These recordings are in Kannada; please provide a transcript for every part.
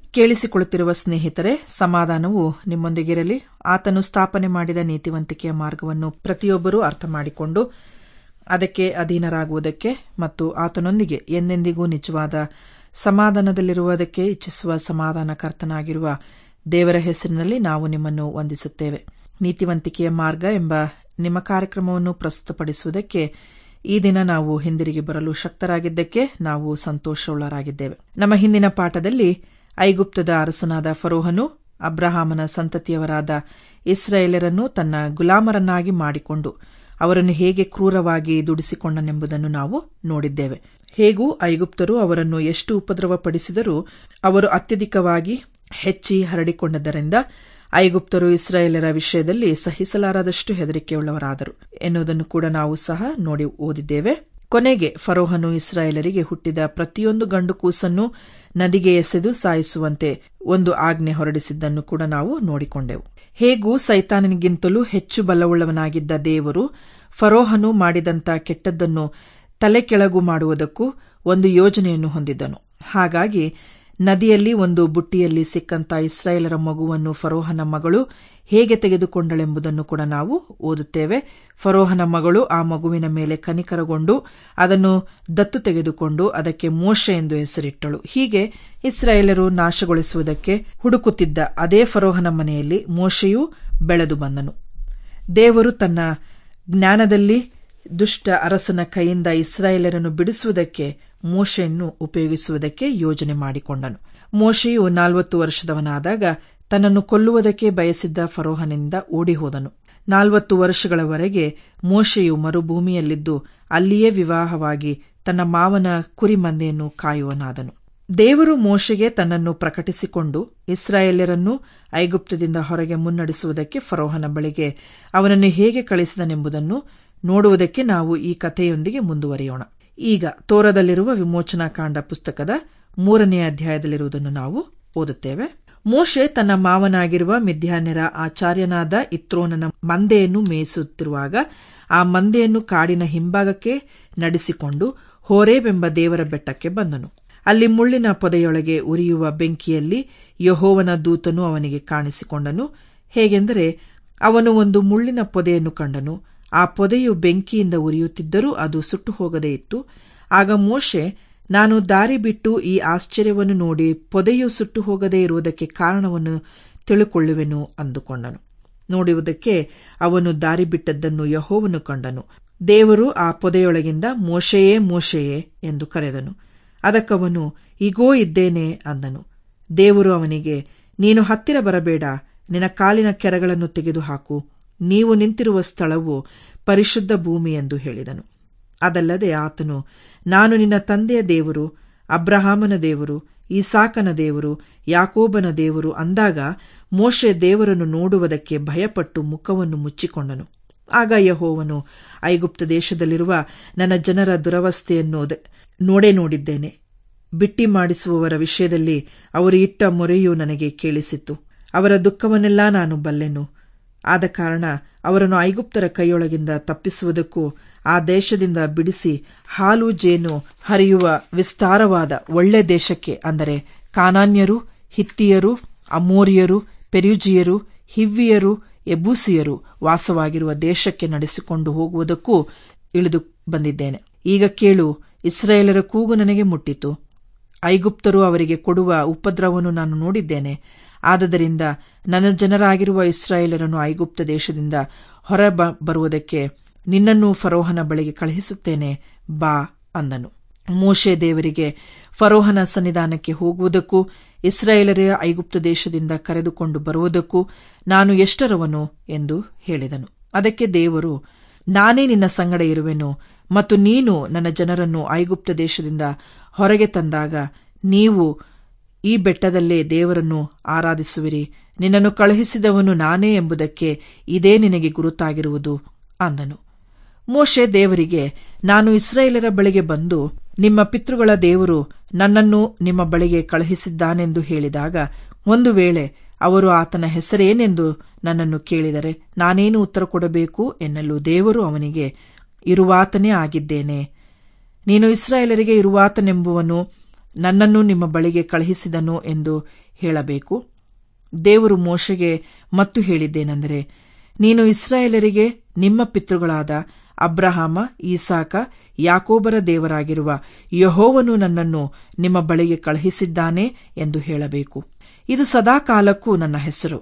ಕೇಳಿಸಿಕೊಳ್ಳುತ್ತಿರುವ ಸ್ನೇಹಿತರೆ ಸಮಾಧಾನವು ನಿಮ್ಮೊಂದಿಗಿರಲಿ ಆತನು ಸ್ಥಾಪನೆ ಮಾಡಿದ ನೀತಿವಂತಿಕೆಯ ಮಾರ್ಗವನ್ನು ಪ್ರತಿಯೊಬ್ಬರೂ ಅರ್ಥ ಮಾಡಿಕೊಂಡು ಅದಕ್ಕೆ ಅಧೀನರಾಗುವುದಕ್ಕೆ ಮತ್ತು ಆತನೊಂದಿಗೆ ಎಂದೆಂದಿಗೂ ನಿಜವಾದ ಸಮಾಧಾನದಲ್ಲಿರುವುದಕ್ಕೆ ಇಚ್ಛಿಸುವ ಸಮಾಧಾನಕರ್ತನಾಗಿರುವ ದೇವರ ಹೆಸರಿನಲ್ಲಿ ನಾವು ನಿಮ್ಮನ್ನು ವಂದಿಸುತ್ತೇವೆ ನೀತಿವಂತಿಕೆಯ ಮಾರ್ಗ ಎಂಬ ನಿಮ್ಮ ಕಾರ್ಯಕ್ರಮವನ್ನು ಪ್ರಸ್ತುತಪಡಿಸುವುದಕ್ಕೆ ಈ ದಿನ ನಾವು ಹಿಂದಿರುಗಿ ಬರಲು ಶಕ್ತರಾಗಿದ್ದಕ್ಕೆ ನಾವು ಸಂತೋಷವುಳ್ಳರಾಗಿದ್ದೇವೆ ನಮ್ಮ ಹಿಂದಿನ ಪಾಠದಲ್ಲಿ ಐಗುಪ್ತದ ಅರಸನಾದ ಫರೋಹನು ಅಬ್ರಹಾಮನ ಸಂತತಿಯವರಾದ ಇಸ್ರಾಯೇಲರನ್ನು ತನ್ನ ಗುಲಾಮರನ್ನಾಗಿ ಮಾಡಿಕೊಂಡು ಅವರನ್ನು ಹೇಗೆ ಕ್ರೂರವಾಗಿ ದುಡಿಸಿಕೊಂಡನೆಂಬುದನ್ನು ನಾವು ನೋಡಿದ್ದೇವೆ ಹೇಗೂ ಐಗುಪ್ತರು ಅವರನ್ನು ಎಷ್ಟು ಉಪದ್ರವಪಡಿಸಿದರೂ ಅವರು ಅತ್ಯಧಿಕವಾಗಿ ಹೆಚ್ಚಿ ಹರಡಿಕೊಂಡದ್ದರಿಂದ ಐಗುಪ್ತರು ಇಸ್ರಾಯೇಲರ ವಿಷಯದಲ್ಲಿ ಸಹಿಸಲಾರದಷ್ಟು ಹೆದರಿಕೆಯುಳ್ಳವರಾದರು ಎನ್ನುವುದನ್ನು ಕೂಡ ನಾವು ಸಹ ನೋಡಿ ಓದಿದ್ದೇವೆ ಕೊನೆಗೆ ಫರೋಹನು ಇಸ್ರಾಯೇಲರಿಗೆ ಹುಟ್ಟಿದ ಪ್ರತಿಯೊಂದು ಗಂಡು ಕೂಸನ್ನು ನದಿಗೆ ಎಸೆದು ಸಾಯಿಸುವಂತೆ ಒಂದು ಆಜ್ಞೆ ಹೊರಡಿಸಿದ್ದನ್ನು ಕೂಡ ನಾವು ನೋಡಿಕೊಂಡೆವು ಹೇಗೂ ಸೈತಾನನಿಗಿಂತಲೂ ಹೆಚ್ಚು ಬಲವುಳ್ಳವನಾಗಿದ್ದ ದೇವರು ಫರೋಹನು ಮಾಡಿದಂಥ ಕೆಟ್ಟದ್ದನ್ನು ತಲೆ ಕೆಳಗು ಮಾಡುವುದಕ್ಕೂ ಒಂದು ಯೋಜನೆಯನ್ನು ಹೊಂದಿದ್ದನು ಹಾಗಾಗಿ ನದಿಯಲ್ಲಿ ಒಂದು ಬುಟ್ಟಿಯಲ್ಲಿ ಸಿಕ್ಕಂತ ಇಸ್ರಾಯೇಲರ ಮಗುವನ್ನು ಫರೋಹನ ಮಗಳು ಹೇಗೆ ತೆಗೆದುಕೊಂಡಳೆಂಬುದನ್ನು ಕೂಡ ನಾವು ಓದುತ್ತೇವೆ ಫರೋಹನ ಮಗಳು ಆ ಮಗುವಿನ ಮೇಲೆ ಕನಿಕರಗೊಂಡು ಅದನ್ನು ದತ್ತು ತೆಗೆದುಕೊಂಡು ಅದಕ್ಕೆ ಮೋಶೆ ಎಂದು ಹೆಸರಿಟ್ಟಳು ಹೀಗೆ ಇಸ್ರಾಯೇಲರು ನಾಶಗೊಳಿಸುವುದಕ್ಕೆ ಹುಡುಕುತ್ತಿದ್ದ ಅದೇ ಫರೋಹನ ಮನೆಯಲ್ಲಿ ಮೋಶೆಯೂ ಬೆಳೆದು ಬಂದನು ದೇವರು ತನ್ನ ಜ್ಞಾನದಲ್ಲಿ ದುಷ್ಟ ಅರಸನ ಕೈಯಿಂದ ಇಸ್ರಾಯೇಲರನ್ನು ಬಿಡಿಸುವುದಕ್ಕೆ ಮೋಶೆಯನ್ನು ಉಪಯೋಗಿಸುವುದಕ್ಕೆ ಯೋಜನೆ ಮಾಡಿಕೊಂಡನು ಮೋಶೆಯು ನಾಲ್ವತ್ತು ವರ್ಷದವನಾದಾಗ ತನ್ನನ್ನು ಕೊಲ್ಲುವುದಕ್ಕೆ ಬಯಸಿದ್ದ ಫರೋಹನಿಂದ ಓಡಿಹೋದನು ನಾಲ್ವತ್ತು ವರ್ಷಗಳವರೆಗೆ ಮೋಶೆಯು ಮರುಭೂಮಿಯಲ್ಲಿದ್ದು ಅಲ್ಲಿಯೇ ವಿವಾಹವಾಗಿ ತನ್ನ ಮಾವನ ಕುರಿಮಂದೆಯನ್ನು ಕಾಯುವನಾದನು ದೇವರು ಮೋಶೆಗೆ ತನ್ನನ್ನು ಪ್ರಕಟಿಸಿಕೊಂಡು ಇಸ್ರಾಯೇಲ್ಯರನ್ನು ಐಗುಪ್ತದಿಂದ ಹೊರಗೆ ಮುನ್ನಡೆಸುವುದಕ್ಕೆ ಫರೋಹನ ಬಳಿಗೆ ಅವನನ್ನು ಹೇಗೆ ಕಳಿಸಿದನೆಂಬುದನ್ನು ನೋಡುವುದಕ್ಕೆ ನಾವು ಈ ಕಥೆಯೊಂದಿಗೆ ಮುಂದುವರಿಯೋಣ ಈಗ ತೋರದಲ್ಲಿರುವ ವಿಮೋಚನಾಕಾಂಡ ಪುಸ್ತಕದ ಮೂರನೇ ಅಧ್ಯಾಯದಲ್ಲಿರುವುದನ್ನು ನಾವು ಓದುತ್ತೇವೆ ಮೋಶೆ ತನ್ನ ಮಾವನಾಗಿರುವ ಮಿಥ್ಯಾನ್ಯರ ಆಚಾರ್ಯನಾದ ಇತ್ರೋನನ ಮಂದೆಯನ್ನು ಮೇಯಿಸುತ್ತಿರುವಾಗ ಆ ಮಂದೆಯನ್ನು ಕಾಡಿನ ಹಿಂಭಾಗಕ್ಕೆ ನಡೆಸಿಕೊಂಡು ಹೋರೇಬೆಂಬ ದೇವರ ಬೆಟ್ಟಕ್ಕೆ ಬಂದನು ಅಲ್ಲಿ ಮುಳ್ಳಿನ ಪೊದೆಯೊಳಗೆ ಉರಿಯುವ ಬೆಂಕಿಯಲ್ಲಿ ಯಹೋವನ ದೂತನು ಅವನಿಗೆ ಕಾಣಿಸಿಕೊಂಡನು ಹೇಗೆಂದರೆ ಅವನು ಒಂದು ಮುಳ್ಳಿನ ಪೊದೆಯನ್ನು ಕಂಡನು ಆ ಪೊದೆಯು ಬೆಂಕಿಯಿಂದ ಉರಿಯುತ್ತಿದ್ದರೂ ಅದು ಸುಟ್ಟು ಹೋಗದೇ ಇತ್ತು ಆಗ ಮೋಶೆ ನಾನು ದಾರಿ ಬಿಟ್ಟು ಈ ಆಶ್ಚರ್ಯವನ್ನು ನೋಡಿ ಪೊದೆಯು ಸುಟ್ಟು ಹೋಗದೇ ಇರುವುದಕ್ಕೆ ಕಾರಣವನ್ನು ತಿಳುಕೊಳ್ಳುವೆನು ಅಂದುಕೊಂಡನು ನೋಡುವುದಕ್ಕೆ ಅವನು ದಾರಿ ಬಿಟ್ಟದ್ದನ್ನು ಯಹೋವನು ಕಂಡನು ದೇವರು ಆ ಪೊದೆಯೊಳಗಿಂದ ಮೋಶೆಯೇ ಮೋಶೆಯೇ ಎಂದು ಕರೆದನು ಅದಕ್ಕವನು ಈಗೋ ಇದ್ದೇನೆ ಅಂದನು ದೇವರು ಅವನಿಗೆ ನೀನು ಹತ್ತಿರ ಬರಬೇಡ ನಿನ್ನ ಕಾಲಿನ ಕೆರಗಳನ್ನು ತೆಗೆದುಹಾಕು ನೀವು ನಿಂತಿರುವ ಸ್ಥಳವು ಪರಿಶುದ್ಧ ಭೂಮಿ ಎಂದು ಹೇಳಿದನು ಅದಲ್ಲದೆ ಆತನು ನಾನು ನಿನ್ನ ತಂದೆಯ ದೇವರು ಅಬ್ರಹಾಮನ ದೇವರು ಈಸಾಕನ ದೇವರು ಯಾಕೋಬನ ದೇವರು ಅಂದಾಗ ಮೋಶೆ ದೇವರನ್ನು ನೋಡುವುದಕ್ಕೆ ಭಯಪಟ್ಟು ಮುಖವನ್ನು ಮುಚ್ಚಿಕೊಂಡನು ಆಗ ಯಹೋವನು ಐಗುಪ್ತ ದೇಶದಲ್ಲಿರುವ ನನ್ನ ಜನರ ದುರವಸ್ಥೆಯನ್ನು ನೋಡೇ ನೋಡಿದ್ದೇನೆ ಬಿಟ್ಟಿ ಮಾಡಿಸುವವರ ವಿಷಯದಲ್ಲಿ ಅವರು ಇಟ್ಟ ಮೊರೆಯೂ ನನಗೆ ಕೇಳಿಸಿತ್ತು ಅವರ ದುಃಖವನ್ನೆಲ್ಲ ನಾನು ಬಲ್ಲೆನು ಆದ ಕಾರಣ ಅವರನ್ನು ಐಗುಪ್ತರ ಕೈಯೊಳಗಿಂದ ತಪ್ಪಿಸುವುದಕ್ಕೂ ಆ ದೇಶದಿಂದ ಬಿಡಿಸಿ ಹಾಲು ಜೇನು ಹರಿಯುವ ವಿಸ್ತಾರವಾದ ಒಳ್ಳೆ ದೇಶಕ್ಕೆ ಅಂದರೆ ಕಾನಾನ್ಯರು ಹಿತ್ತಿಯರು ಅಮೋರಿಯರು ಪೆರ್ಯುಜಿಯರು ಹಿವ್ವಿಯರು ಎಬೂಸಿಯರು ವಾಸವಾಗಿರುವ ದೇಶಕ್ಕೆ ನಡೆಸಿಕೊಂಡು ಹೋಗುವುದಕ್ಕೂ ಇಳಿದು ಬಂದಿದ್ದೇನೆ ಈಗ ಕೇಳು ಇಸ್ರಾಯೇಲರ ಕೂಗು ನನಗೆ ಮುಟ್ಟಿತು ಐಗುಪ್ತರು ಅವರಿಗೆ ಕೊಡುವ ಉಪದ್ರವವನ್ನು ನಾನು ನೋಡಿದ್ದೇನೆ ಆದದರಿಂದ ನನ್ನ ಜನರಾಗಿರುವ ಇಸ್ರಾಯೇಲರನ್ನು ಐಗುಪ್ತ ದೇಶದಿಂದ ಹೊರ ಬರುವುದಕ್ಕೆ ನಿನ್ನನ್ನು ಫರೋಹನ ಬಳಿಗೆ ಕಳುಹಿಸುತ್ತೇನೆ ಬಾ ಅಂದನು ಮೋಶೆ ದೇವರಿಗೆ ಫರೋಹನ ಸನ್ನಿಧಾನಕ್ಕೆ ಹೋಗುವುದಕ್ಕೂ ಇಸ್ರಾಯೇಲರೇ ಐಗುಪ್ತ ದೇಶದಿಂದ ಕರೆದುಕೊಂಡು ಬರುವುದಕ್ಕೂ ನಾನು ಎಷ್ಟರವನು ಎಂದು ಹೇಳಿದನು ಅದಕ್ಕೆ ದೇವರು ನಾನೇ ನಿನ್ನ ಸಂಗಡ ಇರುವೆನು ಮತ್ತು ನೀನು ನನ್ನ ಜನರನ್ನು ಐಗುಪ್ತ ದೇಶದಿಂದ ಹೊರಗೆ ತಂದಾಗ ನೀವು ಈ ಬೆಟ್ಟದಲ್ಲೇ ದೇವರನ್ನು ಆರಾಧಿಸುವಿರಿ ನಿನ್ನನ್ನು ಕಳುಹಿಸಿದವನು ನಾನೇ ಎಂಬುದಕ್ಕೆ ಇದೇ ನಿನಗೆ ಗುರುತಾಗಿರುವುದು ಅಂದನು ಮೋಶೆ ದೇವರಿಗೆ ನಾನು ಇಸ್ರಾಯೇಲರ ಬಳಿಗೆ ಬಂದು ನಿಮ್ಮ ಪಿತೃಗಳ ದೇವರು ನನ್ನನ್ನು ನಿಮ್ಮ ಬಳಿಗೆ ಕಳುಹಿಸಿದ್ದಾನೆಂದು ಹೇಳಿದಾಗ ಒಂದು ವೇಳೆ ಅವರು ಆತನ ಹೆಸರೇನೆಂದು ನನ್ನನ್ನು ಕೇಳಿದರೆ ನಾನೇನು ಉತ್ತರ ಕೊಡಬೇಕು ಎನ್ನಲು ದೇವರು ಅವನಿಗೆ ಇರುವಾತನೇ ಆಗಿದ್ದೇನೆ ನೀನು ಇಸ್ರಾಯೇಲರಿಗೆ ಇರುವಾತನೆಂಬುವನು ನನ್ನನ್ನು ನಿಮ್ಮ ಬಳಿಗೆ ಕಳುಹಿಸಿದನು ಎಂದು ಹೇಳಬೇಕು ದೇವರು ಮೋಶೆಗೆ ಮತ್ತು ಹೇಳಿದ್ದೇನೆಂದರೆ ನೀನು ಇಸ್ರಾಯೇಲರಿಗೆ ನಿಮ್ಮ ಪಿತೃಗಳಾದ ಅಬ್ರಹಾಮ ಈಸಾಕ ಯಾಕೋಬರ ದೇವರಾಗಿರುವ ಯಹೋವನು ನನ್ನನ್ನು ನಿಮ್ಮ ಬಳಿಗೆ ಕಳುಹಿಸಿದ್ದಾನೆ ಎಂದು ಹೇಳಬೇಕು ಇದು ಸದಾಕಾಲಕ್ಕೂ ನನ್ನ ಹೆಸರು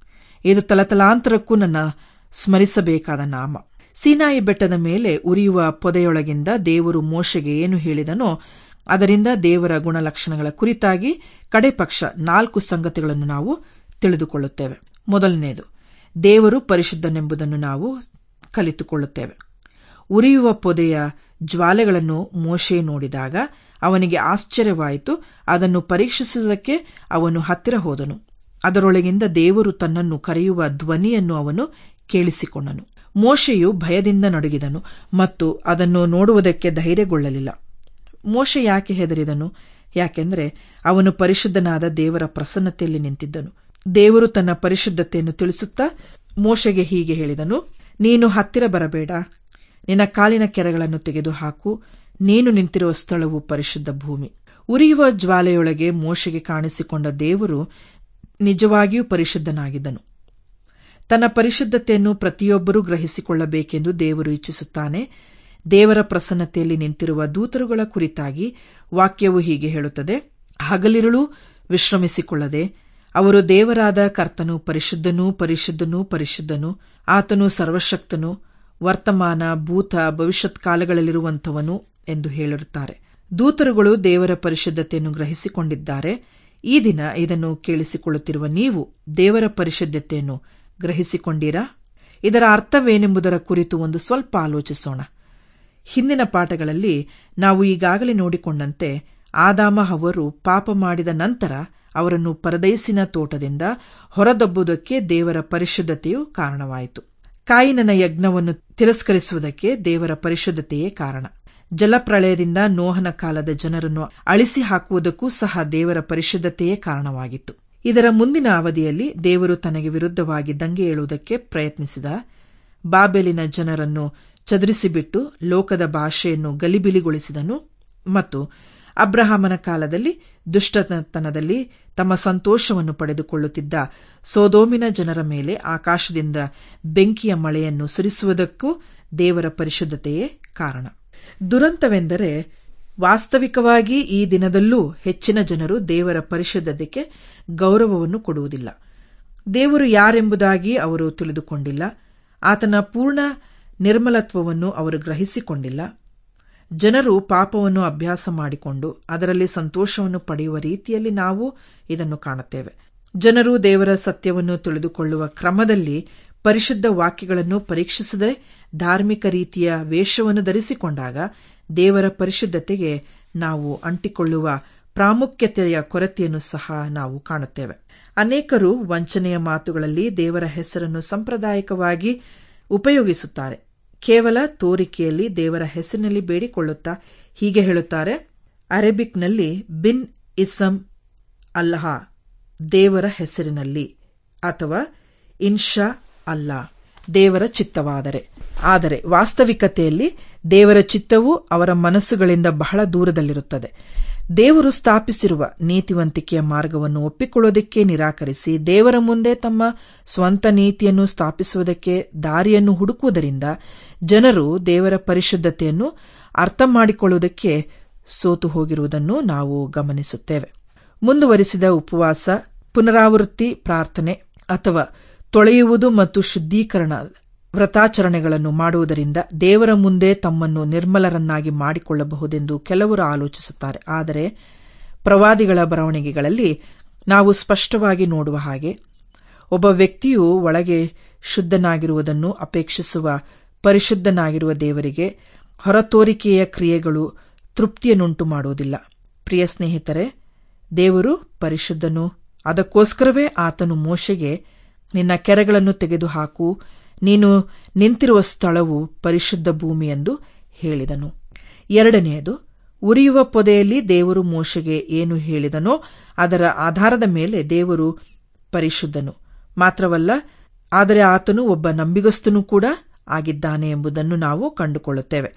ಇದು ತಲತಲಾಂತರಕ್ಕೂ ನನ್ನ ಸ್ಮರಿಸಬೇಕಾದ ನಾಮ ಸೀನಾಯಿ ಬೆಟ್ಟದ ಮೇಲೆ ಉರಿಯುವ ಪೊದೆಯೊಳಗಿಂದ ದೇವರು ಮೋಶೆಗೆ ಏನು ಹೇಳಿದನೋ ಅದರಿಂದ ದೇವರ ಗುಣಲಕ್ಷಣಗಳ ಕುರಿತಾಗಿ ಕಡೆಪಕ್ಷ ನಾಲ್ಕು ಸಂಗತಿಗಳನ್ನು ನಾವು ತಿಳಿದುಕೊಳ್ಳುತ್ತೇವೆ ಮೊದಲನೆಯದು ದೇವರು ಪರಿಶುದ್ಧನೆಂಬುದನ್ನು ನಾವು ಕಲಿತುಕೊಳ್ಳುತ್ತೇವೆ ಉರಿಯುವ ಪೊದೆಯ ಜ್ವಾಲೆಗಳನ್ನು ಮೋಶೆ ನೋಡಿದಾಗ ಅವನಿಗೆ ಆಶ್ಚರ್ಯವಾಯಿತು ಅದನ್ನು ಪರೀಕ್ಷಿಸುವುದಕ್ಕೆ ಅವನು ಹತ್ತಿರ ಹೋದನು ಅದರೊಳಗಿಂದ ದೇವರು ತನ್ನನ್ನು ಕರೆಯುವ ಧ್ವನಿಯನ್ನು ಅವನು ಕೇಳಿಸಿಕೊಂಡನು ಮೋಶೆಯು ಭಯದಿಂದ ನಡುಗಿದನು ಮತ್ತು ಅದನ್ನು ನೋಡುವುದಕ್ಕೆ ಧೈರ್ಯಗೊಳ್ಳಲಿಲ್ಲ ಮೋಶೆ ಯಾಕೆ ಹೆದರಿದನು ಯಾಕೆಂದರೆ ಅವನು ಪರಿಶುದ್ಧನಾದ ದೇವರ ಪ್ರಸನ್ನತೆಯಲ್ಲಿ ನಿಂತಿದ್ದನು ದೇವರು ತನ್ನ ಪರಿಶುದ್ಧತೆಯನ್ನು ತಿಳಿಸುತ್ತಾ ಮೋಶೆಗೆ ಹೀಗೆ ಹೇಳಿದನು ನೀನು ಹತ್ತಿರ ಬರಬೇಡ ನಿನ್ನ ಕಾಲಿನ ಕೆರೆಗಳನ್ನು ತೆಗೆದುಹಾಕು ನೀನು ನಿಂತಿರುವ ಸ್ಥಳವು ಪರಿಶುದ್ಧ ಭೂಮಿ ಉರಿಯುವ ಜ್ವಾಲೆಯೊಳಗೆ ಮೋಶೆಗೆ ಕಾಣಿಸಿಕೊಂಡ ದೇವರು ನಿಜವಾಗಿಯೂ ಪರಿಶುದ್ಧನಾಗಿದ್ದನು ತನ್ನ ಪರಿಶುದ್ಧತೆಯನ್ನು ಪ್ರತಿಯೊಬ್ಬರೂ ಗ್ರಹಿಸಿಕೊಳ್ಳಬೇಕೆಂದು ದೇವರು ಇಚ್ಛಿಸುತ್ತಾನೆ ದೇವರ ಪ್ರಸನ್ನತೆಯಲ್ಲಿ ನಿಂತಿರುವ ದೂತರುಗಳ ಕುರಿತಾಗಿ ವಾಕ್ಯವು ಹೀಗೆ ಹೇಳುತ್ತದೆ ಹಗಲಿರುಳು ವಿಶ್ರಮಿಸಿಕೊಳ್ಳದೆ ಅವರು ದೇವರಾದ ಕರ್ತನು ಪರಿಶುದ್ಧನೂ ಪರಿಶುದ್ಧನೂ ಪರಿಶುದ್ಧನು ಆತನು ಸರ್ವಶಕ್ತನು ವರ್ತಮಾನ ಭೂತ ಭವಿಷ್ಯತ್ ಕಾಲಗಳಲ್ಲಿರುವಂಥವನು ಎಂದು ಹೇಳಿರುತ್ತಾರೆ ದೂತರುಗಳು ದೇವರ ಪರಿಶುದ್ಧತೆಯನ್ನು ಗ್ರಹಿಸಿಕೊಂಡಿದ್ದಾರೆ ಈ ದಿನ ಇದನ್ನು ಕೇಳಿಸಿಕೊಳ್ಳುತ್ತಿರುವ ನೀವು ದೇವರ ಪರಿಶುದ್ಧತೆಯನ್ನು ಗ್ರಹಿಸಿಕೊಂಡಿರಾ ಇದರ ಅರ್ಥವೇನೆಂಬುದರ ಕುರಿತು ಒಂದು ಸ್ವಲ್ಪ ಆಲೋಚಿಸೋಣ ಹಿಂದಿನ ಪಾಠಗಳಲ್ಲಿ ನಾವು ಈಗಾಗಲೇ ನೋಡಿಕೊಂಡಂತೆ ಆದಾಮ ಅವರು ಪಾಪ ಮಾಡಿದ ನಂತರ ಅವರನ್ನು ಪರದೈಸಿನ ತೋಟದಿಂದ ಹೊರದಬ್ಬುವುದಕ್ಕೆ ದೇವರ ಪರಿಶುದ್ಧತೆಯು ಕಾರಣವಾಯಿತು ಕಾಯಿನನ ಯಜ್ಞವನ್ನು ತಿರಸ್ಕರಿಸುವುದಕ್ಕೆ ದೇವರ ಪರಿಶುದ್ಧತೆಯೇ ಕಾರಣ ಜಲಪ್ರಳಯದಿಂದ ನೋಹನ ಕಾಲದ ಜನರನ್ನು ಅಳಿಸಿ ಹಾಕುವುದಕ್ಕೂ ಸಹ ದೇವರ ಪರಿಶುದ್ಧತೆಯೇ ಕಾರಣವಾಗಿತ್ತು ಇದರ ಮುಂದಿನ ಅವಧಿಯಲ್ಲಿ ದೇವರು ತನಗೆ ವಿರುದ್ಧವಾಗಿ ದಂಗೆ ಏಳುವುದಕ್ಕೆ ಪ್ರಯತ್ನಿಸಿದ ಬಾಬೆಲಿನ ಜನರನ್ನು ಚದುರಿಸಿಬಿಟ್ಟು ಲೋಕದ ಭಾಷೆಯನ್ನು ಗಲಿಬಿಲಿಗೊಳಿಸಿದನು ಮತ್ತು ಅಬ್ರಹಾಮನ ಕಾಲದಲ್ಲಿ ದುಷ್ಟತನದಲ್ಲಿ ತಮ್ಮ ಸಂತೋಷವನ್ನು ಪಡೆದುಕೊಳ್ಳುತ್ತಿದ್ದ ಸೋದೋಮಿನ ಜನರ ಮೇಲೆ ಆಕಾಶದಿಂದ ಬೆಂಕಿಯ ಮಳೆಯನ್ನು ಸುರಿಸುವುದಕ್ಕೂ ದೇವರ ಪರಿಶುದ್ಧತೆಯೇ ಕಾರಣ ದುರಂತವೆಂದರೆ ವಾಸ್ತವಿಕವಾಗಿ ಈ ದಿನದಲ್ಲೂ ಹೆಚ್ಚಿನ ಜನರು ದೇವರ ಪರಿಶುದ್ಧತೆಗೆ ಗೌರವವನ್ನು ಕೊಡುವುದಿಲ್ಲ ದೇವರು ಯಾರೆಂಬುದಾಗಿ ಅವರು ತಿಳಿದುಕೊಂಡಿಲ್ಲ ಆತನ ಪೂರ್ಣ ನಿರ್ಮಲತ್ವವನ್ನು ಅವರು ಗ್ರಹಿಸಿಕೊಂಡಿಲ್ಲ ಜನರು ಪಾಪವನ್ನು ಅಭ್ಯಾಸ ಮಾಡಿಕೊಂಡು ಅದರಲ್ಲಿ ಸಂತೋಷವನ್ನು ಪಡೆಯುವ ರೀತಿಯಲ್ಲಿ ನಾವು ಇದನ್ನು ಕಾಣುತ್ತೇವೆ ಜನರು ದೇವರ ಸತ್ಯವನ್ನು ತಿಳಿದುಕೊಳ್ಳುವ ಕ್ರಮದಲ್ಲಿ ಪರಿಶುದ್ಧ ವಾಕ್ಯಗಳನ್ನು ಪರೀಕ್ಷಿಸದೆ ಧಾರ್ಮಿಕ ರೀತಿಯ ವೇಷವನ್ನು ಧರಿಸಿಕೊಂಡಾಗ ದೇವರ ಪರಿಶುದ್ಧತೆಗೆ ನಾವು ಅಂಟಿಕೊಳ್ಳುವ ಪ್ರಾಮುಖ್ಯತೆಯ ಕೊರತೆಯನ್ನು ಸಹ ನಾವು ಕಾಣುತ್ತೇವೆ ಅನೇಕರು ವಂಚನೆಯ ಮಾತುಗಳಲ್ಲಿ ದೇವರ ಹೆಸರನ್ನು ಸಾಂಪ್ರದಾಯಿಕವಾಗಿ ಉಪಯೋಗಿಸುತ್ತಾರೆ ಕೇವಲ ತೋರಿಕೆಯಲ್ಲಿ ದೇವರ ಹೆಸರಿನಲ್ಲಿ ಬೇಡಿಕೊಳ್ಳುತ್ತಾ ಹೀಗೆ ಹೇಳುತ್ತಾರೆ ಅರೇಬಿಕ್ನಲ್ಲಿ ಬಿನ್ ಇಸಮ್ ಅಲ್ಲಹ ದೇವರ ಹೆಸರಿನಲ್ಲಿ ಅಥವಾ ಇನ್ಶಾ ಅಲ್ಲ ದೇವರ ಚಿತ್ತವಾದರೆ ಆದರೆ ವಾಸ್ತವಿಕತೆಯಲ್ಲಿ ದೇವರ ಚಿತ್ತವು ಅವರ ಮನಸ್ಸುಗಳಿಂದ ಬಹಳ ದೂರದಲ್ಲಿರುತ್ತದೆ ದೇವರು ಸ್ಥಾಪಿಸಿರುವ ನೀತಿವಂತಿಕೆಯ ಮಾರ್ಗವನ್ನು ಒಪ್ಪಿಕೊಳ್ಳುವುದಕ್ಕೆ ನಿರಾಕರಿಸಿ ದೇವರ ಮುಂದೆ ತಮ್ಮ ಸ್ವಂತ ನೀತಿಯನ್ನು ಸ್ಥಾಪಿಸುವುದಕ್ಕೆ ದಾರಿಯನ್ನು ಹುಡುಕುವುದರಿಂದ ಜನರು ದೇವರ ಪರಿಶುದ್ಧತೆಯನ್ನು ಅರ್ಥ ಮಾಡಿಕೊಳ್ಳುವುದಕ್ಕೆ ಸೋತು ಹೋಗಿರುವುದನ್ನು ನಾವು ಗಮನಿಸುತ್ತೇವೆ ಮುಂದುವರಿಸಿದ ಉಪವಾಸ ಪುನರಾವೃತ್ತಿ ಪ್ರಾರ್ಥನೆ ಅಥವಾ ತೊಳೆಯುವುದು ಮತ್ತು ಶುದ್ಧೀಕರಣ ವ್ರತಾಚರಣೆಗಳನ್ನು ಮಾಡುವುದರಿಂದ ದೇವರ ಮುಂದೆ ತಮ್ಮನ್ನು ನಿರ್ಮಲರನ್ನಾಗಿ ಮಾಡಿಕೊಳ್ಳಬಹುದೆಂದು ಕೆಲವರು ಆಲೋಚಿಸುತ್ತಾರೆ ಆದರೆ ಪ್ರವಾದಿಗಳ ಬರವಣಿಗೆಗಳಲ್ಲಿ ನಾವು ಸ್ಪಷ್ಟವಾಗಿ ನೋಡುವ ಹಾಗೆ ಒಬ್ಬ ವ್ಯಕ್ತಿಯು ಒಳಗೆ ಶುದ್ಧನಾಗಿರುವುದನ್ನು ಅಪೇಕ್ಷಿಸುವ ಪರಿಶುದ್ಧನಾಗಿರುವ ದೇವರಿಗೆ ಹೊರತೋರಿಕೆಯ ಕ್ರಿಯೆಗಳು ತೃಪ್ತಿಯನ್ನುಂಟು ಮಾಡುವುದಿಲ್ಲ ಪ್ರಿಯ ಸ್ನೇಹಿತರೆ ದೇವರು ಪರಿಶುದ್ಧನು ಅದಕ್ಕೋಸ್ಕರವೇ ಆತನು ಮೋಶೆಗೆ ನಿನ್ನ ಕೆರೆಗಳನ್ನು ತೆಗೆದುಹಾಕು ನೀನು ನಿಂತಿರುವ ಸ್ಥಳವು ಪರಿಶುದ್ಧ ಭೂಮಿ ಎಂದು ಹೇಳಿದನು ಎರಡನೆಯದು ಉರಿಯುವ ಪೊದೆಯಲ್ಲಿ ದೇವರು ಮೋಶೆಗೆ ಏನು ಹೇಳಿದನೋ ಅದರ ಆಧಾರದ ಮೇಲೆ ದೇವರು ಪರಿಶುದ್ಧನು ಮಾತ್ರವಲ್ಲ ಆದರೆ ಆತನು ಒಬ್ಬ ನಂಬಿಗಸ್ತನೂ ಕೂಡ ಆಗಿದ್ದಾನೆ ಎಂಬುದನ್ನು ನಾವು ಕಂಡುಕೊಳ್ಳುತ್ತೇವೆ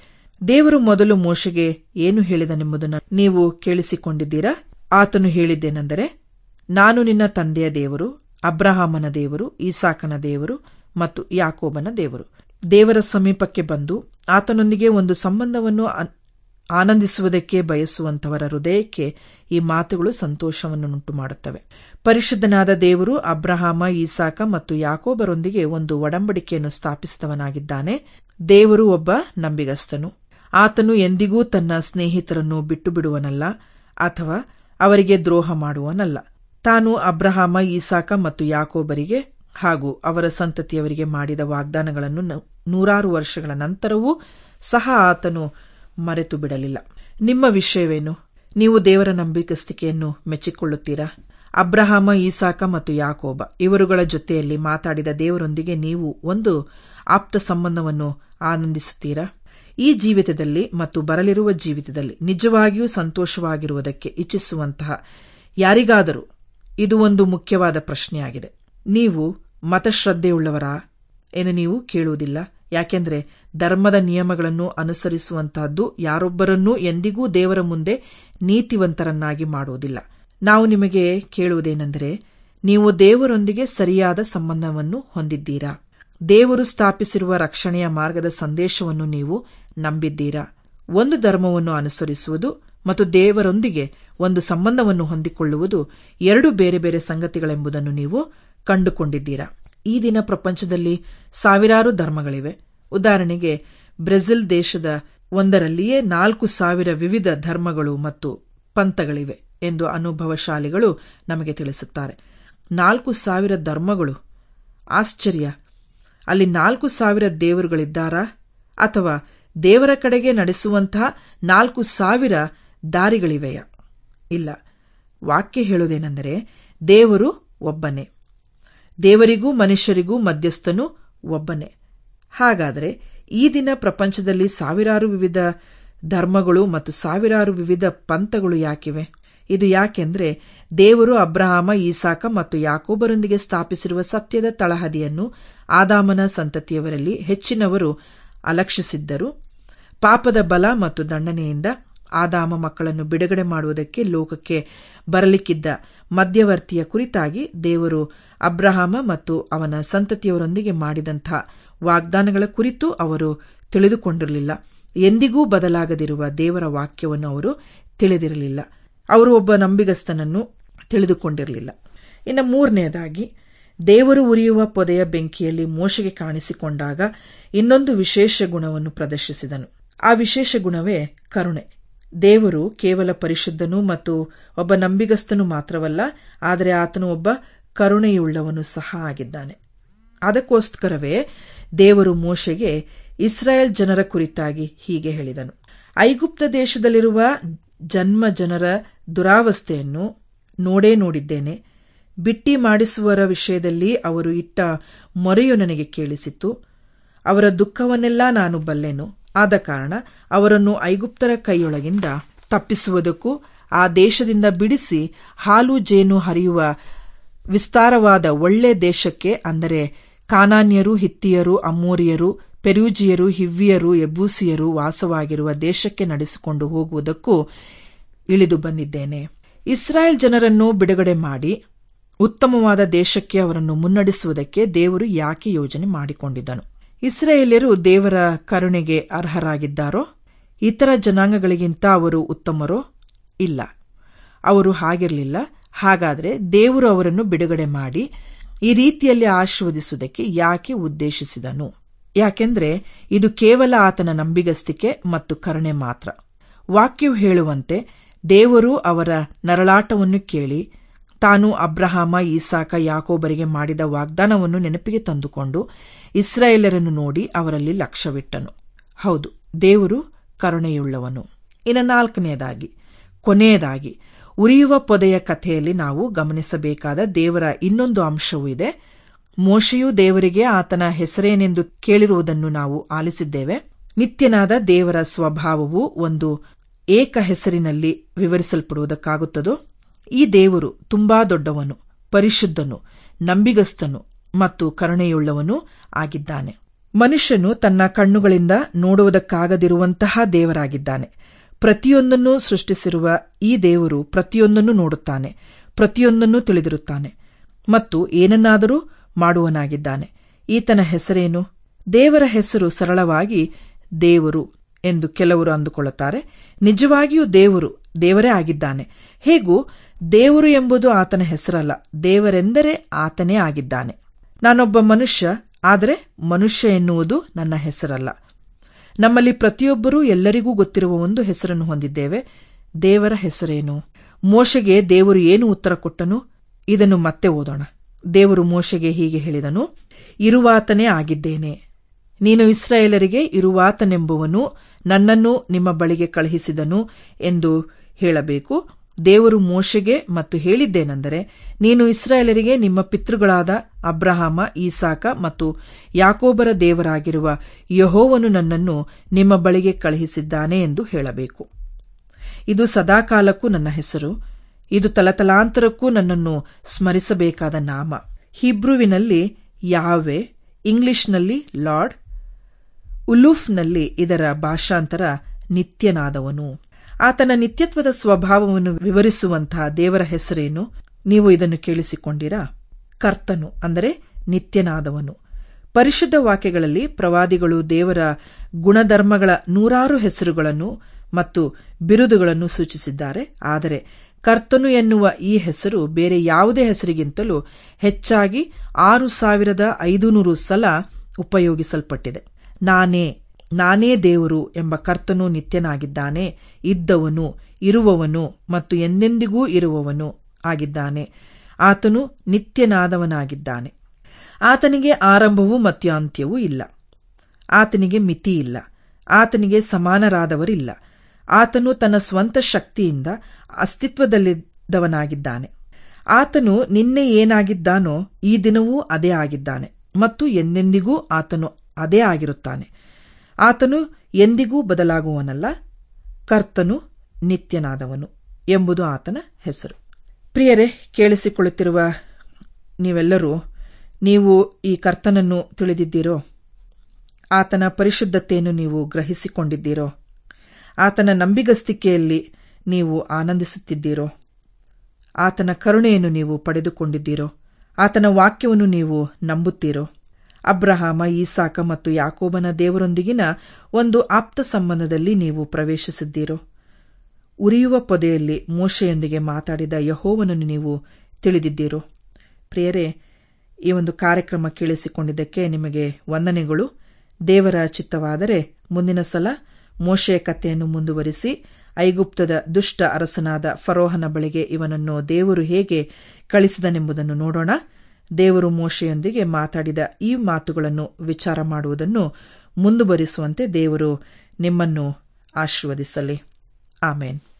ದೇವರು ಮೊದಲು ಮೋಶೆಗೆ ಏನು ಹೇಳಿದನೆಂಬುದನ್ನು ನೀವು ಕೇಳಿಸಿಕೊಂಡಿದ್ದೀರಾ ಆತನು ಹೇಳಿದ್ದೇನೆಂದರೆ ನಾನು ನಿನ್ನ ತಂದೆಯ ದೇವರು ಅಬ್ರಹಾಮನ ದೇವರು ಈಸಾಕನ ದೇವರು ಮತ್ತು ಯಾಕೋಬನ ದೇವರು ದೇವರ ಸಮೀಪಕ್ಕೆ ಬಂದು ಆತನೊಂದಿಗೆ ಒಂದು ಸಂಬಂಧವನ್ನು ಆನಂದಿಸುವುದಕ್ಕೆ ಬಯಸುವಂತವರ ಹೃದಯಕ್ಕೆ ಈ ಮಾತುಗಳು ಸಂತೋಷವನ್ನುಂಟು ಮಾಡುತ್ತವೆ ಪರಿಶುದ್ಧನಾದ ದೇವರು ಅಬ್ರಹಾಮ ಈಸಾಕ ಮತ್ತು ಯಾಕೋಬರೊಂದಿಗೆ ಒಂದು ಒಡಂಬಡಿಕೆಯನ್ನು ಸ್ಥಾಪಿಸಿದವನಾಗಿದ್ದಾನೆ ದೇವರು ಒಬ್ಬ ನಂಬಿಗಸ್ತನು ಆತನು ಎಂದಿಗೂ ತನ್ನ ಸ್ನೇಹಿತರನ್ನು ಬಿಟ್ಟು ಬಿಡುವನಲ್ಲ ಅಥವಾ ಅವರಿಗೆ ದ್ರೋಹ ಮಾಡುವನಲ್ಲ ತಾನು ಅಬ್ರಹಾಮ ಈಸಾಕ ಮತ್ತು ಯಾಕೋಬರಿಗೆ ಹಾಗೂ ಅವರ ಸಂತತಿಯವರಿಗೆ ಮಾಡಿದ ವಾಗ್ದಾನಗಳನ್ನು ನೂರಾರು ವರ್ಷಗಳ ನಂತರವೂ ಸಹ ಆತನು ಮರೆತು ಬಿಡಲಿಲ್ಲ ನಿಮ್ಮ ವಿಷಯವೇನು ನೀವು ದೇವರ ನಂಬಿಕಸ್ತಿಕೆಯನ್ನು ಮೆಚ್ಚಿಕೊಳ್ಳುತ್ತೀರಾ ಅಬ್ರಹಾಮ ಈಸಾಕ ಮತ್ತು ಯಾಕೋಬ ಇವರುಗಳ ಜೊತೆಯಲ್ಲಿ ಮಾತಾಡಿದ ದೇವರೊಂದಿಗೆ ನೀವು ಒಂದು ಆಪ್ತ ಸಂಬಂಧವನ್ನು ಆನಂದಿಸುತ್ತೀರಾ ಈ ಜೀವಿತದಲ್ಲಿ ಮತ್ತು ಬರಲಿರುವ ಜೀವಿತದಲ್ಲಿ ನಿಜವಾಗಿಯೂ ಸಂತೋಷವಾಗಿರುವುದಕ್ಕೆ ಇಚ್ಛಿಸುವಂತಹ ಯಾರಿಗಾದರೂ ಇದು ಒಂದು ಮುಖ್ಯವಾದ ಪ್ರಶ್ನೆಯಾಗಿದೆ ನೀವು ಮತಶ್ರದ್ಧೆಯುಳ್ಳವರಾ ಎಂದು ನೀವು ಕೇಳುವುದಿಲ್ಲ ಯಾಕೆಂದರೆ ಧರ್ಮದ ನಿಯಮಗಳನ್ನು ಅನುಸರಿಸುವಂತಹದ್ದು ಯಾರೊಬ್ಬರನ್ನೂ ಎಂದಿಗೂ ದೇವರ ಮುಂದೆ ನೀತಿವಂತರನ್ನಾಗಿ ಮಾಡುವುದಿಲ್ಲ ನಾವು ನಿಮಗೆ ಕೇಳುವುದೇನೆಂದರೆ ನೀವು ದೇವರೊಂದಿಗೆ ಸರಿಯಾದ ಸಂಬಂಧವನ್ನು ಹೊಂದಿದ್ದೀರಾ ದೇವರು ಸ್ಥಾಪಿಸಿರುವ ರಕ್ಷಣೆಯ ಮಾರ್ಗದ ಸಂದೇಶವನ್ನು ನೀವು ನಂಬಿದ್ದೀರಾ ಒಂದು ಧರ್ಮವನ್ನು ಅನುಸರಿಸುವುದು ಮತ್ತು ದೇವರೊಂದಿಗೆ ಒಂದು ಸಂಬಂಧವನ್ನು ಹೊಂದಿಕೊಳ್ಳುವುದು ಎರಡು ಬೇರೆ ಬೇರೆ ಸಂಗತಿಗಳೆಂಬುದನ್ನು ನೀವು ಕಂಡುಕೊಂಡಿದ್ದೀರಾ ಈ ದಿನ ಪ್ರಪಂಚದಲ್ಲಿ ಸಾವಿರಾರು ಧರ್ಮಗಳಿವೆ ಉದಾಹರಣೆಗೆ ಬ್ರೆಜಿಲ್ ದೇಶದ ಒಂದರಲ್ಲಿಯೇ ನಾಲ್ಕು ಸಾವಿರ ವಿವಿಧ ಧರ್ಮಗಳು ಮತ್ತು ಪಂಥಗಳಿವೆ ಎಂದು ಅನುಭವಶಾಲಿಗಳು ನಮಗೆ ತಿಳಿಸುತ್ತಾರೆ ನಾಲ್ಕು ಸಾವಿರ ಧರ್ಮಗಳು ಆಶ್ಚರ್ಯ ಅಲ್ಲಿ ನಾಲ್ಕು ಸಾವಿರ ದೇವರುಗಳಿದ್ದಾರಾ ಅಥವಾ ದೇವರ ಕಡೆಗೆ ನಡೆಸುವಂತಹ ನಾಲ್ಕು ಸಾವಿರ ದಾರಿಗಳಿವೆಯ ಇಲ್ಲ ವಾಕ್ಯ ಹೇಳುವುದೇನೆಂದರೆ ದೇವರು ಒಬ್ಬನೇ ದೇವರಿಗೂ ಮನುಷ್ಯರಿಗೂ ಮಧ್ಯಸ್ಥನು ಒಬ್ಬನೇ ಹಾಗಾದರೆ ಈ ದಿನ ಪ್ರಪಂಚದಲ್ಲಿ ಸಾವಿರಾರು ವಿವಿಧ ಧರ್ಮಗಳು ಮತ್ತು ಸಾವಿರಾರು ವಿವಿಧ ಪಂಥಗಳು ಯಾಕಿವೆ ಇದು ಯಾಕೆಂದ್ರೆ ದೇವರು ಅಬ್ರಹಾಮ ಈಸಾಕ ಮತ್ತು ಯಾಕೋಬರೊಂದಿಗೆ ಸ್ಥಾಪಿಸಿರುವ ಸತ್ಯದ ತಳಹದಿಯನ್ನು ಆದಾಮನ ಸಂತತಿಯವರಲ್ಲಿ ಹೆಚ್ಚಿನವರು ಅಲಕ್ಷಿಸಿದ್ದರು ಪಾಪದ ಬಲ ಮತ್ತು ದಂಡನೆಯಿಂದ ಆದಾಮ ಮಕ್ಕಳನ್ನು ಬಿಡುಗಡೆ ಮಾಡುವುದಕ್ಕೆ ಲೋಕಕ್ಕೆ ಬರಲಿಕ್ಕಿದ್ದ ಮಧ್ಯವರ್ತಿಯ ಕುರಿತಾಗಿ ದೇವರು ಅಬ್ರಹಾಮ ಮತ್ತು ಅವನ ಸಂತತಿಯವರೊಂದಿಗೆ ಮಾಡಿದಂಥ ವಾಗ್ದಾನಗಳ ಕುರಿತು ಅವರು ತಿಳಿದುಕೊಂಡಿರಲಿಲ್ಲ ಎಂದಿಗೂ ಬದಲಾಗದಿರುವ ದೇವರ ವಾಕ್ಯವನ್ನು ಅವರು ತಿಳಿದಿರಲಿಲ್ಲ ಅವರು ಒಬ್ಬ ನಂಬಿಗಸ್ತನನ್ನು ತಿಳಿದುಕೊಂಡಿರಲಿಲ್ಲ ಇನ್ನು ಮೂರನೆಯದಾಗಿ ದೇವರು ಉರಿಯುವ ಪೊದೆಯ ಬೆಂಕಿಯಲ್ಲಿ ಮೋಶೆಗೆ ಕಾಣಿಸಿಕೊಂಡಾಗ ಇನ್ನೊಂದು ವಿಶೇಷ ಗುಣವನ್ನು ಪ್ರದರ್ಶಿಸಿದನು ಆ ವಿಶೇಷ ಗುಣವೇ ಕರುಣೆ ದೇವರು ಕೇವಲ ಪರಿಶುದ್ಧನು ಮತ್ತು ಒಬ್ಬ ನಂಬಿಗಸ್ತನು ಮಾತ್ರವಲ್ಲ ಆದರೆ ಆತನು ಒಬ್ಬ ಕರುಣೆಯುಳ್ಳವನು ಸಹ ಆಗಿದ್ದಾನೆ ಅದಕ್ಕೋಸ್ಕರವೇ ದೇವರು ಮೋಶೆಗೆ ಇಸ್ರಾಯೇಲ್ ಜನರ ಕುರಿತಾಗಿ ಹೀಗೆ ಹೇಳಿದನು ಐಗುಪ್ತ ದೇಶದಲ್ಲಿರುವ ಜನ್ಮ ಜನರ ದುರಾವಸ್ಥೆಯನ್ನು ನೋಡೇ ನೋಡಿದ್ದೇನೆ ಬಿಟ್ಟಿ ಮಾಡಿಸುವರ ವಿಷಯದಲ್ಲಿ ಅವರು ಇಟ್ಟ ಮೊರೆಯು ನನಗೆ ಕೇಳಿಸಿತು ಅವರ ದುಃಖವನ್ನೆಲ್ಲ ನಾನು ಬಲ್ಲೆನು ಆದ ಕಾರಣ ಅವರನ್ನು ಐಗುಪ್ತರ ಕೈಯೊಳಗಿಂದ ತಪ್ಪಿಸುವುದಕ್ಕೂ ಆ ದೇಶದಿಂದ ಬಿಡಿಸಿ ಹಾಲು ಜೇನು ಹರಿಯುವ ವಿಸ್ತಾರವಾದ ಒಳ್ಳೆ ದೇಶಕ್ಕೆ ಅಂದರೆ ಕಾನಾನ್ಯರು ಹಿತ್ತಿಯರು ಅಮ್ಮೋರಿಯರು ಪೆರೂಜಿಯರು ಹಿವ್ವಿಯರು ಎಬೂಸಿಯರು ವಾಸವಾಗಿರುವ ದೇಶಕ್ಕೆ ನಡೆಸಿಕೊಂಡು ಹೋಗುವುದಕ್ಕೂ ಇಳಿದು ಬಂದಿದ್ದೇನೆ ಇಸ್ರಾಯೇಲ್ ಜನರನ್ನು ಬಿಡುಗಡೆ ಮಾಡಿ ಉತ್ತಮವಾದ ದೇಶಕ್ಕೆ ಅವರನ್ನು ಮುನ್ನಡೆಸುವುದಕ್ಕೆ ದೇವರು ಯಾಕೆ ಯೋಜನೆ ಮಾಡಿಕೊಂಡಿದ್ದನು ಇಸ್ರಾಯೇಲ್ಯರು ದೇವರ ಕರುಣೆಗೆ ಅರ್ಹರಾಗಿದ್ದಾರೋ ಇತರ ಜನಾಂಗಗಳಿಗಿಂತ ಅವರು ಉತ್ತಮರೋ ಇಲ್ಲ ಅವರು ಹಾಗಿರಲಿಲ್ಲ ಹಾಗಾದರೆ ದೇವರು ಅವರನ್ನು ಬಿಡುಗಡೆ ಮಾಡಿ ಈ ರೀತಿಯಲ್ಲಿ ಆಶೀರ್ವದಿಸುವುದಕ್ಕೆ ಯಾಕೆ ಉದ್ದೇಶಿಸಿದನು ಯಾಕೆಂದ್ರೆ ಇದು ಕೇವಲ ಆತನ ನಂಬಿಗಸ್ತಿಕೆ ಮತ್ತು ಕರುಣೆ ಮಾತ್ರ ವಾಕ್ಯವು ಹೇಳುವಂತೆ ದೇವರು ಅವರ ನರಳಾಟವನ್ನು ಕೇಳಿ ತಾನು ಅಬ್ರಹಾಮ ಈಸಾಕ ಯಾಕೋಬರಿಗೆ ಮಾಡಿದ ವಾಗ್ದಾನವನ್ನು ನೆನಪಿಗೆ ತಂದುಕೊಂಡು ಇಸ್ರಾಯೇಲರನ್ನು ನೋಡಿ ಅವರಲ್ಲಿ ಲಕ್ಷ್ಯವಿಟ್ಟನು ಹೌದು ದೇವರು ಕರುಣೆಯುಳ್ಳವನು ಇನ್ನು ನಾಲ್ಕನೆಯದಾಗಿ ಕೊನೆಯದಾಗಿ ಉರಿಯುವ ಪೊದೆಯ ಕಥೆಯಲ್ಲಿ ನಾವು ಗಮನಿಸಬೇಕಾದ ದೇವರ ಇನ್ನೊಂದು ಅಂಶವೂ ಇದೆ ಮೋಶೆಯು ದೇವರಿಗೆ ಆತನ ಹೆಸರೇನೆಂದು ಕೇಳಿರುವುದನ್ನು ನಾವು ಆಲಿಸಿದ್ದೇವೆ ನಿತ್ಯನಾದ ದೇವರ ಸ್ವಭಾವವು ಒಂದು ಏಕ ಹೆಸರಿನಲ್ಲಿ ವಿವರಿಸಲ್ಪಡುವುದಕ್ಕಾಗುತ್ತದೋ ಈ ದೇವರು ತುಂಬಾ ದೊಡ್ಡವನು ಪರಿಶುದ್ಧನು ನಂಬಿಗಸ್ತನು ಮತ್ತು ಕರುಣೆಯುಳ್ಳವನೂ ಆಗಿದ್ದಾನೆ ಮನುಷ್ಯನು ತನ್ನ ಕಣ್ಣುಗಳಿಂದ ನೋಡುವುದಕ್ಕಾಗದಿರುವಂತಹ ದೇವರಾಗಿದ್ದಾನೆ ಪ್ರತಿಯೊಂದನ್ನು ಸೃಷ್ಟಿಸಿರುವ ಈ ದೇವರು ಪ್ರತಿಯೊಂದನ್ನು ನೋಡುತ್ತಾನೆ ಪ್ರತಿಯೊಂದನ್ನು ತಿಳಿದಿರುತ್ತಾನೆ ಮತ್ತು ಏನನ್ನಾದರೂ ಮಾಡುವನಾಗಿದ್ದಾನೆ ಈತನ ಹೆಸರೇನು ದೇವರ ಹೆಸರು ಸರಳವಾಗಿ ದೇವರು ಎಂದು ಕೆಲವರು ಅಂದುಕೊಳ್ಳುತ್ತಾರೆ ನಿಜವಾಗಿಯೂ ದೇವರು ದೇವರೇ ಆಗಿದ್ದಾನೆ ಹೇಗೂ ದೇವರು ಎಂಬುದು ಆತನ ಹೆಸರಲ್ಲ ದೇವರೆಂದರೆ ಆತನೇ ಆಗಿದ್ದಾನೆ ನಾನೊಬ್ಬ ಮನುಷ್ಯ ಆದರೆ ಮನುಷ್ಯ ಎನ್ನುವುದು ನನ್ನ ಹೆಸರಲ್ಲ ನಮ್ಮಲ್ಲಿ ಪ್ರತಿಯೊಬ್ಬರೂ ಎಲ್ಲರಿಗೂ ಗೊತ್ತಿರುವ ಒಂದು ಹೆಸರನ್ನು ಹೊಂದಿದ್ದೇವೆ ದೇವರ ಹೆಸರೇನು ಮೋಶೆಗೆ ದೇವರು ಏನು ಉತ್ತರ ಕೊಟ್ಟನು ಇದನ್ನು ಮತ್ತೆ ಓದೋಣ ದೇವರು ಮೋಶೆಗೆ ಹೀಗೆ ಹೇಳಿದನು ಇರುವಾತನೇ ಆಗಿದ್ದೇನೆ ನೀನು ಇಸ್ರಾಯೇಲರಿಗೆ ಇರುವಾತನೆಂಬುವನು ನನ್ನನ್ನು ನಿಮ್ಮ ಬಳಿಗೆ ಕಳುಹಿಸಿದನು ಎಂದು ಹೇಳಬೇಕು ದೇವರು ಮೋಶೆಗೆ ಮತ್ತು ಹೇಳಿದ್ದೇನೆಂದರೆ ನೀನು ಇಸ್ರಾಯೇಲರಿಗೆ ನಿಮ್ಮ ಪಿತೃಗಳಾದ ಅಬ್ರಹಾಮ ಈಸಾಕ ಮತ್ತು ಯಾಕೋಬರ ದೇವರಾಗಿರುವ ಯಹೋವನು ನನ್ನನ್ನು ನಿಮ್ಮ ಬಳಿಗೆ ಕಳುಹಿಸಿದ್ದಾನೆ ಎಂದು ಹೇಳಬೇಕು ಇದು ಸದಾಕಾಲಕ್ಕೂ ನನ್ನ ಹೆಸರು ಇದು ತಲತಲಾಂತರಕ್ಕೂ ನನ್ನನ್ನು ಸ್ಮರಿಸಬೇಕಾದ ನಾಮ ಹಿಬ್ರುವಿನಲ್ಲಿ ಯಾವೆ ಇಂಗ್ಲಿಷ್ನಲ್ಲಿ ಲಾರ್ಡ್ ಉಲೂಫ್ನಲ್ಲಿ ಇದರ ಭಾಷಾಂತರ ನಿತ್ಯನಾದವನು ಆತನ ನಿತ್ಯತ್ವದ ಸ್ವಭಾವವನ್ನು ವಿವರಿಸುವಂತಹ ದೇವರ ಹೆಸರೇನು ನೀವು ಇದನ್ನು ಕೇಳಿಸಿಕೊಂಡಿರಾ ಕರ್ತನು ಅಂದರೆ ನಿತ್ಯನಾದವನು ಪರಿಶುದ್ಧ ವಾಕ್ಯಗಳಲ್ಲಿ ಪ್ರವಾದಿಗಳು ದೇವರ ಗುಣಧರ್ಮಗಳ ನೂರಾರು ಹೆಸರುಗಳನ್ನು ಮತ್ತು ಬಿರುದುಗಳನ್ನು ಸೂಚಿಸಿದ್ದಾರೆ ಆದರೆ ಕರ್ತನು ಎನ್ನುವ ಈ ಹೆಸರು ಬೇರೆ ಯಾವುದೇ ಹೆಸರಿಗಿಂತಲೂ ಹೆಚ್ಚಾಗಿ ಆರು ಸಾವಿರದ ಐದುನೂರು ಸಲ ಉಪಯೋಗಿಸಲ್ಪಟ್ಟಿದೆ ನಾನೇ ನಾನೇ ದೇವರು ಎಂಬ ಕರ್ತನು ನಿತ್ಯನಾಗಿದ್ದಾನೆ ಇದ್ದವನು ಇರುವವನು ಮತ್ತು ಎಂದೆಂದಿಗೂ ಇರುವವನು ಆಗಿದ್ದಾನೆ ಆತನು ನಿತ್ಯನಾದವನಾಗಿದ್ದಾನೆ ಆತನಿಗೆ ಆರಂಭವೂ ಮತ್ತು ಅಂತ್ಯವೂ ಇಲ್ಲ ಆತನಿಗೆ ಮಿತಿ ಇಲ್ಲ ಆತನಿಗೆ ಸಮಾನರಾದವರಿಲ್ಲ ಆತನು ತನ್ನ ಸ್ವಂತ ಶಕ್ತಿಯಿಂದ ಅಸ್ತಿತ್ವದಲ್ಲಿದ್ದವನಾಗಿದ್ದಾನೆ ಆತನು ನಿನ್ನೆ ಏನಾಗಿದ್ದಾನೋ ಈ ದಿನವೂ ಅದೇ ಆಗಿದ್ದಾನೆ ಮತ್ತು ಎಂದೆಂದಿಗೂ ಆತನು ಅದೇ ಆಗಿರುತ್ತಾನೆ ಆತನು ಎಂದಿಗೂ ಬದಲಾಗುವನಲ್ಲ ಕರ್ತನು ನಿತ್ಯನಾದವನು ಎಂಬುದು ಆತನ ಹೆಸರು ಪ್ರಿಯರೇ ಕೇಳಿಸಿಕೊಳ್ಳುತ್ತಿರುವ ನೀವೆಲ್ಲರೂ ನೀವು ಈ ಕರ್ತನನ್ನು ತಿಳಿದಿದ್ದೀರೋ ಆತನ ಪರಿಶುದ್ಧತೆಯನ್ನು ನೀವು ಗ್ರಹಿಸಿಕೊಂಡಿದ್ದೀರೋ ಆತನ ನಂಬಿಗಸ್ತಿಕೆಯಲ್ಲಿ ನೀವು ಆನಂದಿಸುತ್ತಿದ್ದೀರೋ ಆತನ ಕರುಣೆಯನ್ನು ನೀವು ಪಡೆದುಕೊಂಡಿದ್ದೀರೋ ಆತನ ವಾಕ್ಯವನ್ನು ನೀವು ನಂಬುತ್ತೀರೋ ಅಬ್ರಹಾಮ ಈಸಾಕ ಮತ್ತು ಯಾಕೋಬನ ದೇವರೊಂದಿಗಿನ ಒಂದು ಆಪ್ತ ಸಂಬಂಧದಲ್ಲಿ ನೀವು ಪ್ರವೇಶಿಸಿದ್ದೀರೋ ಉರಿಯುವ ಪೊದೆಯಲ್ಲಿ ಮೋಶೆಯೊಂದಿಗೆ ಮಾತಾಡಿದ ಯಹೋವನನ್ನು ನೀವು ತಿಳಿದಿದ್ದೀರೋ ಪ್ರಿಯರೇ ಈ ಒಂದು ಕಾರ್ಯಕ್ರಮ ಕೇಳಿಸಿಕೊಂಡಿದ್ದಕ್ಕೆ ನಿಮಗೆ ವಂದನೆಗಳು ದೇವರ ಚಿತ್ತವಾದರೆ ಮುಂದಿನ ಸಲ ಮೋಶೆಯ ಕಥೆಯನ್ನು ಮುಂದುವರಿಸಿ ಐಗುಪ್ತದ ದುಷ್ಟ ಅರಸನಾದ ಫರೋಹನ ಬಳಿಗೆ ಇವನನ್ನು ದೇವರು ಹೇಗೆ ಕಳಿಸಿದನೆಂಬುದನ್ನು ನೋಡೋಣ ದೇವರು ಮೋಶೆಯೊಂದಿಗೆ ಮಾತಾಡಿದ ಈ ಮಾತುಗಳನ್ನು ವಿಚಾರ ಮಾಡುವುದನ್ನು ಮುಂದುವರಿಸುವಂತೆ ದೇವರು ನಿಮ್ಮನ್ನು ಆಶೀರ್ವದಿಸಲಿ ಆಮೇನ್